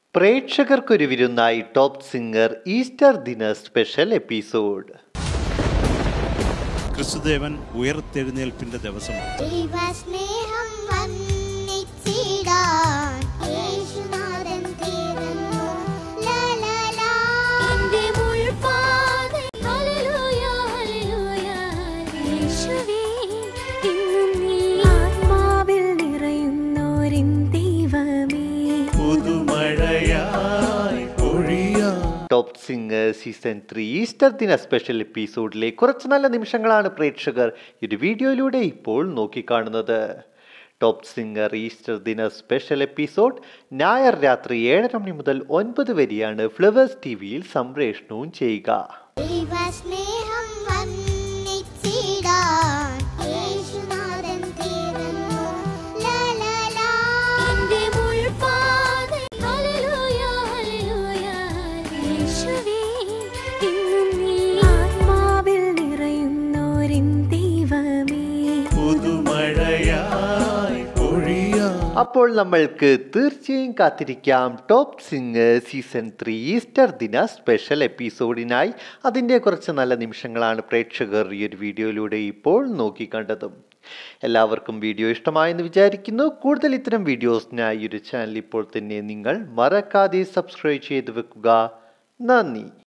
പ്രേക്ഷകർക്കൊരു വിരുന്നായി top singer Easter ദിന special episode ക്രിസ്തുദേവൻ ഉയർത്തെഴുന്നേൽപ്പിന്റെ ദിവസമാണ് ദൈവസ്നേഹം വന്നിച്ചിടാൻ യേശുനാഥൻ തീർന്നു. ലാ, ലാ, ലാ. എന്റെ മുൾപ്പാതയിൽ ഹല്ലേലൂയ, ഹല്ലേലൂയ, യേശുവേ, ഇന്നും നീ ആത്മാവിൽ നിറയുന്നോരിൻ ദൈവമേ പുതുമഴയായി പൊഴിയാ top singer season three Easter ദിന സ്പെഷ്യൽ എപ്പിസോഡിലെ കുറച്ച് നല്ല നിമിഷങ്ങളാണ് പ്രേക്ഷകർ ഈ ഒരു വീഡിയോയിലൂടെ ഇപ്പോൾ നോക്കിക്കാണുന്നത് ടോപ്പ് സിംഗർ ഈസ്റ്റർ ദിന സ്പെഷ്യൽ എപ്പിസോഡ് ഞായർ രാത്രി ഏഴര മണി മുതൽ ഒൻപത് വരെയാണ് ഫ്ലവേഴ്സ് ടി വിയിൽ സംപ്രേഷണവും ചെയ്യുക ദൈവസ്നേഹം വന്നിച്ചിടാൻ യേശുനാഥൻ തീർന്നു. ലാ, ലാ, ലാ. എന്റെ മുൾപ്പാതയിൽ ഹല്ലേലൂയ, ഹല്ലേലൂയ, യേശുവേ, ഇന്നും നീ ആത്മാവിൽ നിറയുന്നോരിൻ ദൈവമേ പുതുമഴയായി പൊഴിയാ അപ്പോൾ നമ്മൾക്ക് തീർച്ചയായും കാത്തിരിക്കാം top singer season three Easter ദിന സ്പെഷ്യൽ എപ്പിസോഡിനായി അതിൻ്റെ കുറച്ച് നല്ല നിമിഷങ്ങളാണ് പ്രേക്ഷകർ ഈ ഒരു വീഡിയോയിലൂടെ ഇപ്പോൾ നോക്കിക്കണ്ടതും എല്ലാവർക്കും വീഡിയോ ഇഷ്ടമായെന്ന് വിചാരിക്കുന്നു കൂടുതൽ ഇത്തരം വീഡിയോസിനായി ഈ ഒരു ചാനൽ ഇപ്പോൾ തന്നെ നിങ്ങൾ മറക്കാതെ സബ്സ്ക്രൈബ് ചെയ്ത് വെക്കുക നന്ദി